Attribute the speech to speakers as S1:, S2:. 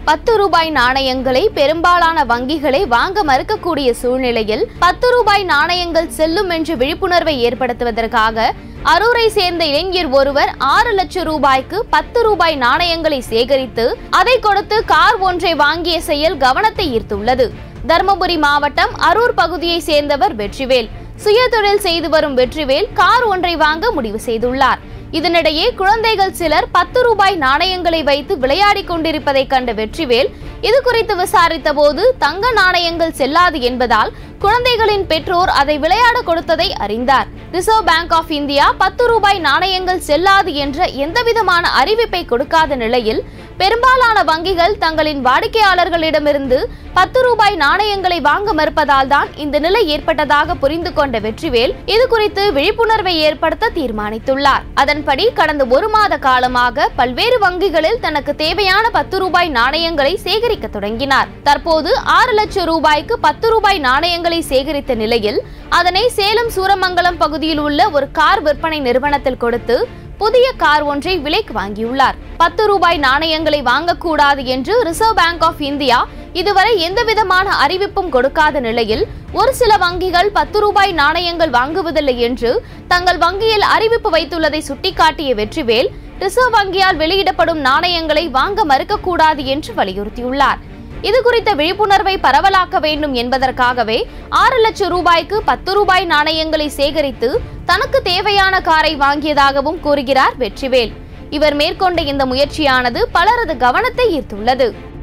S1: பத்து ரூபாய் நாணயங்களை பெரும்பாலான வங்கிகளை வாங்க மறுக்கக்கூடிய சூழ்நிலையில் பத்து ரூபாய் நாணயங்கள் செல்லும் என்ற விழிப்புணர்வை ஏற்படுத்துவதற்காக அரூரை சேர்ந்த இளைஞர் ஒருவர் ஆறு லட்சம் ரூபாய்க்கு பத்து ரூபாய் நாணயங்களை சேகரித்து அதை கொடுத்து கார் ஒன்றை வாங்கிய செயல் கவனத்தை ஈர்த்துள்ளது தருமபுரி மாவட்டம் அரூர் பகுதியை சேர்ந்தவர் வெற்றிவேல் சுயதொழில் செய்து வரும் வெற்றிவேல் கார் ஒன்றை வாங்க முடிவு செய்துள்ளார் இதனிடையே குழந்தைகள் சிலர் பத்து ரூபாய் நாணயங்களை வைத்து விளையாடிக் கொண்டிருப்பதை கண்ட வெற்றிவேல் இது குறித்து விசாரித்த போது தங்க நாணயங்கள் செல்லாது என்பதால் குழந்தைகளின் பெற்றோர் அதை விளையாட கொடுத்ததை அறிந்தார் ரிசர்வ் பேங்க் ஆஃப் இந்தியா பத்து ரூபாய் நாணயங்கள் செல்லாது என்ற எந்தவிதமான அறிவிப்பை கொடுக்காத நிலையில் பெரும்பாலான வங்கிகள் தங்களின் வாடிக்கையாளர்களிடமிருந்து பத்து ரூபாய் நாணயங்களை வாங்க மறுப்பதால் தான் இந்த நிலை ஏற்பட்டதாக புரிந்து கொண்ட வெற்றிவேல் இது குறித்து விழிப்புணர்வை ஏற்படுத்த தீர்மானித்துள்ளார் அதன்படி கடந்த ஒரு மாத காலமாக பல்வேறு வங்கிகளில் தனக்கு தேவையான பத்து ரூபாய் நாணயங்களை சேகரிக்க தொடங்கினார் தற்போது ஆறு லட்சம் ரூபாய்க்கு பத்து ரூபாய் நாணயங்களை சேகரித்த நிலையில் அதனை சேலம் சூரமங்கலம் பகுதியில் உள்ள ஒரு கார் விற்பனை நிறுவனத்தில் கொடுத்து புதிய கார் ஒன்றை விலைக்கு வாங்கியுள்ளார் பத்து ரூபாய் நாணயங்களை வாங்கக்கூடாது என்று ரிசர்வ் பேங்க் ஆஃப் இந்தியா இதுவரை எந்தவிதமான அறிவிப்பும் கொடுக்காத நிலையில் ஒரு சில வங்கிகள் பத்து ரூபாய் நாணயங்கள் வாங்குவதில்லை என்று தங்கள் வங்கியில் அறிவிப்பு வைத்துள்ளதை சுட்டிக்காட்டிய வெற்றிவேல் ரிசர்வ் வங்கியால் வெளியிடப்படும் நாணயங்களை வாங்க மறுக்கக்கூடாது என்று வலியுறுத்தியுள்ளார் இது குறித்த விழிப்புணர்வை பரவலாக்க வேண்டும் என்பதற்காகவே ஆறு லட்சம் ரூபாய்க்கு பத்து ரூபாய் நாணயங்களை சேகரித்து தனக்கு தேவையான காரை வாங்கியதாகவும் கூறுகிறார் வெற்றிவேல் இவர் மேற்கொண்ட இந்த முயற்சியானது பலரது கவனத்தை ஈர்த்துள்ளது